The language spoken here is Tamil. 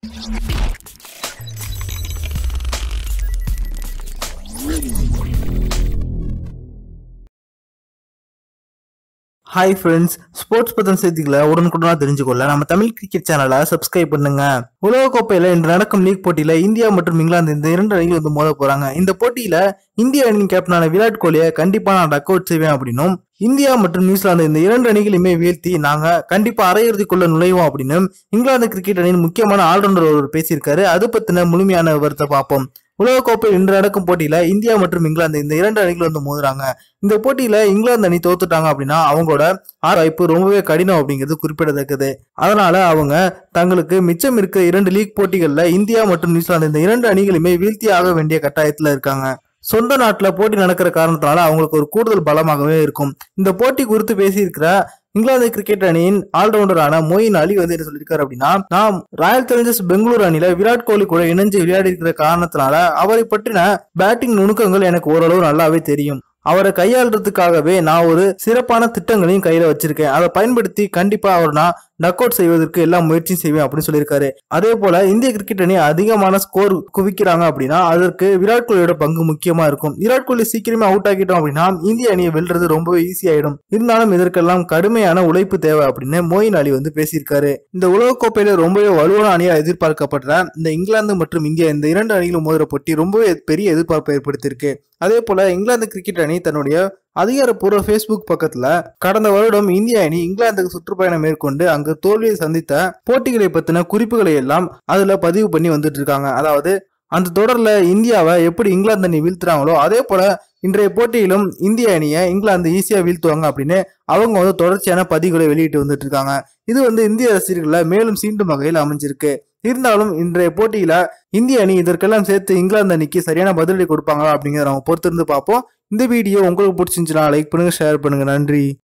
ஹாய் ஃப்ரெண்ட்ஸ் ஸ்போர்ட்ஸ் பத்தின செய்திகளை உடனுக்குடனா தெரிஞ்சுக்கொள்ள நம்ம தமிழ் கிரிக்கெட் சேனலை சப்ஸ்கிரைப் பண்ணுங்க உலகக்கோப்பையில இன்று நடக்கும் லீக் போட்டியில இந்தியா மற்றும் இங்கிலாந்து இந்த இரண்டு அணிகள் வந்து மோத போறாங்க இந்த போட்டியில இந்திய அணியின் கேப்டனான விராட் கோலியை கண்டிப்பா நான் டக் அவுட் செய்வேன் அப்படின்னும் இந்தியா மற்றும் நியூசிலாந்து இந்த இரண்டு அணிகளையுமே வீழ்த்தி நாங்க கண்டிப்பா அரையிறுதிக்குள்ள நுழைவோம் அப்படின்னு இங்கிலாந்து கிரிக்கெட் அணியின் முக்கியமான ஆல்ரவுண்டர் ஒருவர் பேசியிருக்காரு அது பத்தின முழுமையான விவரத்தை பார்ப்போம் உலகக்கோப்பை இன்று நடக்கும் போட்டியில இந்தியா மற்றும் இங்கிலாந்து இந்த இரண்டு அணிகள் வந்து மோதுறாங்க இந்த போட்டியில இங்கிலாந்து அணி தோத்துட்டாங்க அப்படின்னா அவங்களோட ஆறு வாய்ப்பு ரொம்பவே கடினம் அப்படிங்கிறது குறிப்பிடத்தக்கது அதனால அவங்க தங்களுக்கு மிச்சம் இருக்க இரண்டு லீக் போட்டிகள்ல இந்தியா மற்றும் நியூசிலாந்து இந்த இரண்டு அணிகளுமே வீழ்த்தி ஆக வேண்டிய கட்டாயத்துல இருக்காங்க சொந்த நாட்டுல போட்டி நடக்கிற காரணத்தினால அவங்களுக்கு ஒரு கூடுதல் பலமாகவே இருக்கும் இந்த போட்டி குறித்து பேசியிருக்கிற இங்கிலாந்து கிரிக்கெட் அணியின் ஆல்ரவுண்டரான மொயின் அலி வந்து என்ன சொல்லியிருக்காரு அப்படின்னா நாம் ராயல் சேலஞ்சர்ஸ் பெங்களூரு அணியில விராட் கோலி கூட இணைஞ்சு விளையாடி இருக்கிற காரணத்தினால அவரை பற்றின பேட்டிங் நுணுக்கங்கள் எனக்கு ஓரளவு நல்லாவே தெரியும் அவரை கையாளுறதுக்காகவே நான் ஒரு சிறப்பான திட்டங்களையும் கையில வச்சிருக்கேன் அதை பயன்படுத்தி கண்டிப்பா அவர் நான் டக் அவுட் செய்வதற்கு எல்லா முயற்சியும் செய்வேன் அப்படின்னு சொல்லியிருக்காரு அதே போல இந்திய கிரிக்கெட் அணி அதிகமான ஸ்கோர் குவிக்கிறாங்க அப்படின்னா அதற்கு விராட் கோலியோட பங்கு முக்கியமா இருக்கும் விராட் கோலி சீக்கிரமே அவுட் ஆகிட்டோம் அப்படின்னா இந்திய அணியை வெல்றது ரொம்பவே ஈஸி ஆயிடும் இருந்தாலும் இதற்கெல்லாம் கடுமையான உழைப்பு தேவை அப்படின்னு மோயின் அலி வந்து பேசியிருக்காரு இந்த உலகக்கோப்பையில ரொம்பவே வலுவான அணியா எதிர்பார்க்கப்படுற இந்த இங்கிலாந்து மற்றும் இந்தியா இந்த இரண்டு அணிகளும் மோதிர போட்டி ரொம்பவே பெரிய எதிர்பார்ப்பை ஏற்படுத்தியிருக்கு அதே போல இங்கிலாந்து கிரிக்கெட் அணி தன்னுடைய அதிகாரப்பூர்வ ஃபேஸ்புக் பக்கத்துல கடந்த வருடம் இந்திய அணி இங்கிலாந்துக்கு சுற்றுப்பயணம் மேற்கொண்டு அங்கு தோல்வியை சந்தித்த போட்டிகளை பத்தின குறிப்புகளை எல்லாம் அதுல பதிவு பண்ணி வந்துட்டு இருக்காங்க அதாவது அந்த தொடர்ல இந்தியாவை எப்படி இங்கிலாந்து அணி வீழ்த்துறாங்களோ அதே போல இன்றைய போட்டியிலும் இந்திய அணியை இங்கிலாந்து ஈஸியா வீழ்த்துவாங்க அப்படின்னு அவங்க வந்து தொடர்ச்சியான பதிவுகளை வெளியிட்டு வந்துட்டு இருக்காங்க இது வந்து இந்திய ரசிகர்களை மேலும் சீண்டும் வகையில் அமைஞ்சிருக்கு இருந்தாலும் இன்றைய போட்டியில இந்திய அணி இதற்கெல்லாம் சேர்த்து இங்கிலாந்து அணிக்கு சரியான பதிலடி கொடுப்பாங்களா அப்படிங்கிறத நம்ம பொறுத்திருந்து பார்ப்போம் இந்த வீடியோ உங்களுக்கு பிடிச்சிருந்துச்சுன்னா லைக் பண்ணுங்க ஷேர் பண்ணுங்க நன்றி